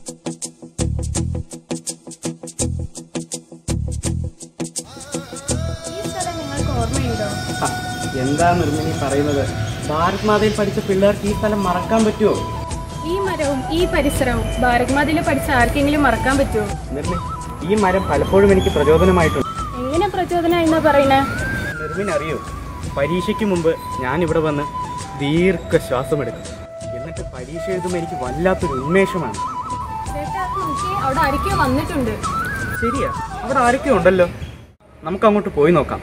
ഈ സ്ഥലം നിങ്ങൾക്ക് ഓർമ്മയുണ്ടോ ഹ, എന്താ നിർമ്മിനി പറയുന്നത് ഭാരത് മാതയിൽ പഠിച്ച പിള്ളേർക്ക് ഈ സ്ഥലം മറക്കാൻ പറ്റുമോ ഈ മരവും ഈ പരിസരവും ഭാരത് മാതയിൽ പഠിച്ച ആർക്കെങ്കിലും മറക്കാൻ പറ്റുമോ നിർമ്മി ഈ മരം പലപ്പോഴും എനിക്ക് പ്രചോദനമായിട്ടുണ്ട് എങ്ങനെ പ്രചോദനം എന്നാ പറയണേ നിർമ്മിൻ അറിയോ പരീക്ഷയ്ക്ക് മുമ്പ് ഞാൻ ഇവിടെ വന്ന് ദീർഘശ്വാസമെടുക്കും എന്നിട്ട് പരീക്ഷ എഴുതുമ്പോൾ എനിക്ക് വല്ലാത്തൊരു ഉന്മേഷമാണ് ചേട്ടാ നോക്കി അവിടെ ആരൊക്കെയോ വന്നിട്ടുണ്ട് ശരിയാ അവിടെ ആരൊക്കെ ഉണ്ടല്ലോ നമുക്ക് അങ്ങോട്ട് പോയി നോക്കാം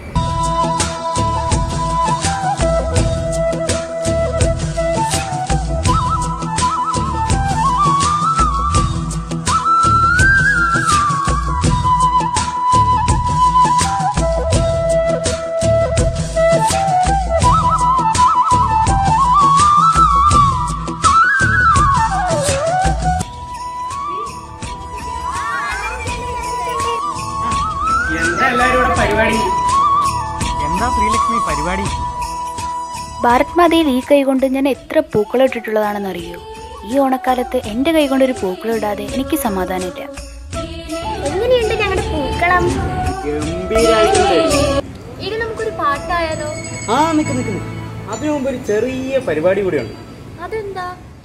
എന്താ എല്ലാരും ഇവിടെ പരിപാടി എന്താ ശ്രീലക്ഷ്മി പരിപാടി ഭാരത് മാതയിൽ ഈ കൈ കൊണ്ട് ഞാൻ എത്ര പൂക്കളം ഇട്ടിട്ടുള്ളതാണെന്ന് അറിയോ ഈ ഓണക്കാലത്ത് എൻ്റെ കൈ കൊണ്ട് ഒരു പൂക്കളം ഇടാതെ എനിക്ക് സമാധാനമില്ല എങ്ങനെയുണ്ട് ഞങ്ങളുടെ പൂക്കളം ഗംഭീരായിട്ടുണ്ട് ഇനി നമുക്കൊരു പാട്ടായാലോ ആ നിക്ക് നിക്ക് നിക്ക്. അതിനു മുമ്പ് ഒരു ചെറിയ പരിപാടി കൂടിയുണ്ട് അതെന്താ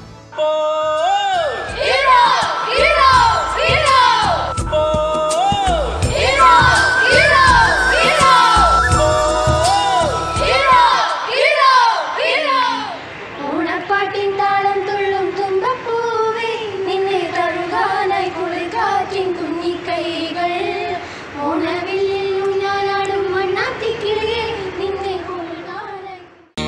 ഓണപ്പാട്ടിൻ താളം തുള്ളും തുമ്പപ്പൂവേ നിന്നെ തഴുകാനായി കുളികാറ്റിൻ കുഞ്ഞിക്കൈകൾ ഓണവില്ലിൽ ഊഞ്ഞാലാടും മണ്ണാത്തിക്കിളിയെ നിന്നെ കൊള്ളുകാനായി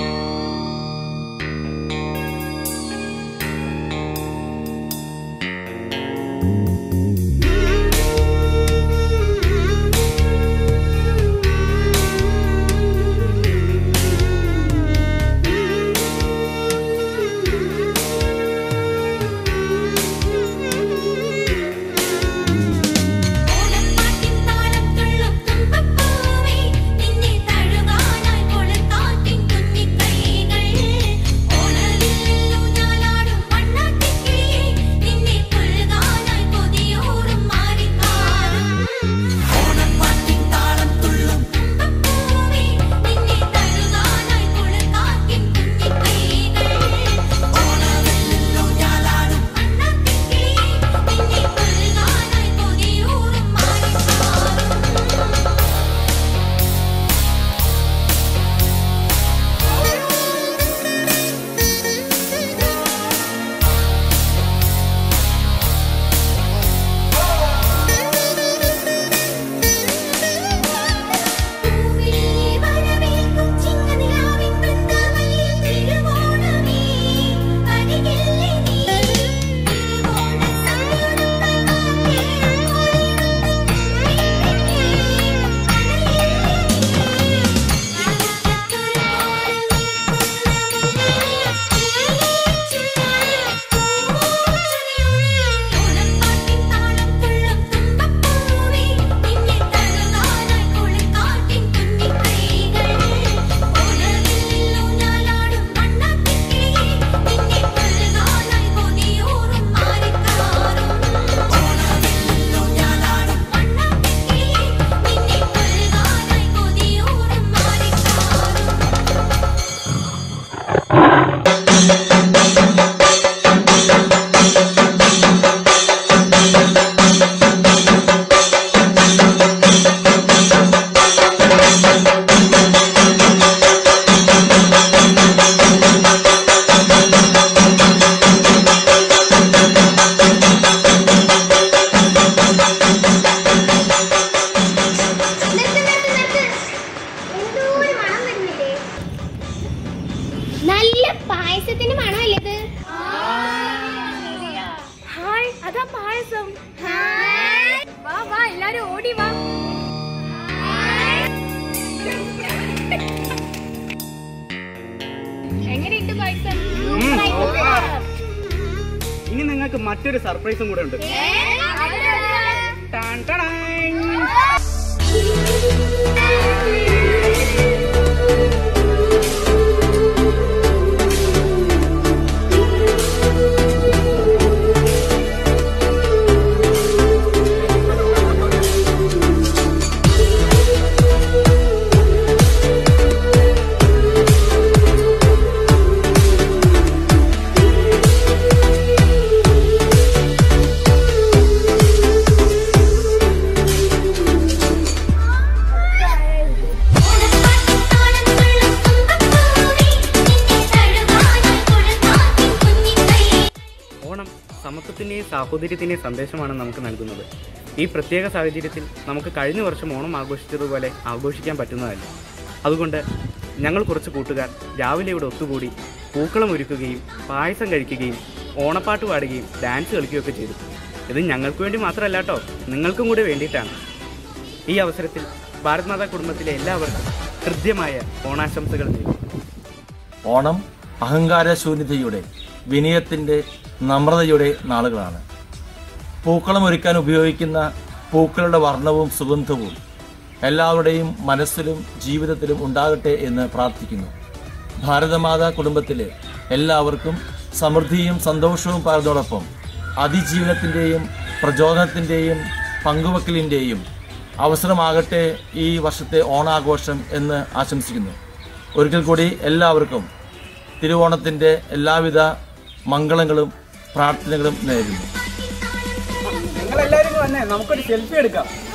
ഓണപ്പാട്ടിൻ താളം തുള്ളും തുമ്പപ്പൂവേ നിന്നെ തഴുകാനായി കൊളുത്താറ്റിൻ കുഞ്ഞിക്കൈകൾ ഓണവില്ലിൽ ഊഞ്ഞാലാടും മണ്ണാത്തിക്കിളിയെ നിന്നെ കൊള്ളുകാനായി കൊതിയൂറും മാറിക്കാറും ഓണപ്പാട്ടിൻ താളം തുള്ളും തുമ്പപ്പൂവേ നിന്നെ തഴുകാനായി കൊളുത്താറ്റിൻ കുഞ്ഞിക്കൈകൾ ഓണവില്ലിൽ ഊഞ്ഞാലാടും മണ്ണാത്തിക്കിളിയെ നിന്നെ കൊള്ളുകാനായി കൊതിയൂറും മാറിക്കാറും പൂവിലേ വരവേൽക്കും ചിങ്ങനിലാവിൻ വൃന്ദാവനിൽ തിരുവോണമേ അരികില്ലേ നീ തിരുവോണ ഓണപ്പാട്ടിൻ താളം തുള്ളും തുമ്പപ്പൂവേ നിന്നെ തഴുകാനായി കുളിക്കാറ്റിൻ കുഞ്ഞിക്കൈകൾ ഓണവില്ലിൽ ഊഞ്ഞാലാടും മണ്ണാത്തിക്കിളിയെ നിന്നെ കൊള്ളുകാനായി കൊതിയൂറും മാറിക്കാറും ഓണവില്ലിൽ ഊഞ്ഞാലാടും മണ്ണാത്തിക്കിളിയെ നിന്നെ കൊള്ളുകാനായി കൊതിയൂറും മാറിക്കാറും നിർത്ത് നിർത്ത് നിർത്ത് എന്തോ ഒരു മണം വരുന്നില്ലേ നല്ല പായസത്തിന്റെ മണമല്ലേ ഇത് ഹായ് അതാ പായസം ഹായ് വാ വാ എല്ലാരും ഓടി വാ എങ്ങനെയുണ്ട് പായസം ഇനി നിങ്ങൾക്ക് മറ്റൊരു സർപ്രൈസും കൂടെ ഉണ്ട് ടാൻ ടടാൻ. ഓണം സമത്വത്തിൻ്റെയും സാഹോദര്യത്തിൻ്റെയും സന്ദേശമാണ് നമുക്ക് നൽകുന്നത് ഈ പ്രത്യേക സാഹചര്യത്തിൽ നമുക്ക് കഴിഞ്ഞ വർഷം ഓണം ആഘോഷിച്ചതുപോലെ ആഘോഷിക്കാൻ പറ്റുന്നതല്ല അതുകൊണ്ട് ഞങ്ങൾ കുറച്ച് കൂട്ടുകാർ രാവിലെ ഇവിടെ ഒത്തുകൂടി പൂക്കളം ഒരുക്കുകയും പായസം കഴിക്കുകയും ഓണപ്പാട്ട് പാടുകയും ഡാൻസ് കളിക്കുകയൊക്കെ ചെയ്തു ഇത് ഞങ്ങൾക്ക് വേണ്ടി മാത്രമല്ല കേട്ടോ നിങ്ങൾക്കും കൂടി വേണ്ടിയിട്ടാണ് ഈ അവസരത്തിൽ ഭാരത് മാതാ കുടുംബത്തിലെ എല്ലാവർക്കും ഹൃദ്യമായ ഓണാശംസകൾ നേരുന്നു ഓണം അഹങ്കാരശൂന്യതയുടെ വിനയത്തിൻ്റെ നമ്രതയുടെ നാളുകളാണ് പൂക്കളം ഒരുക്കാൻ ഉപയോഗിക്കുന്ന പൂക്കളുടെ വർണ്ണവും സുഗന്ധവും എല്ലാവരുടെയും മനസ്സിലും ജീവിതത്തിലും ഉണ്ടാകട്ടെ എന്ന് പ്രാർത്ഥിക്കുന്നു ഭാരതമാതാ കുടുംബത്തിലെ എല്ലാവർക്കും സമൃദ്ധിയും സന്തോഷവും പകർന്നതോടൊപ്പം അതിജീവനത്തിൻ്റെയും പ്രചോദനത്തിൻ്റെയും പങ്കുവെക്കലിൻ്റെയും അവസരമാകട്ടെ ഈ വർഷത്തെ ഓണാഘോഷം എന്ന് ആശംസിക്കുന്നു ഒരിക്കൽ കൂടി എല്ലാവർക്കും തിരുവോണത്തിൻ്റെ എല്ലാവിധ മംഗളങ്ങളും പ്രാർത്ഥനകളും നേരുന്നു നിങ്ങൾ എല്ലാവരും വന്നേ നമുക്കൊരു സെൽഫി എടുക്കാം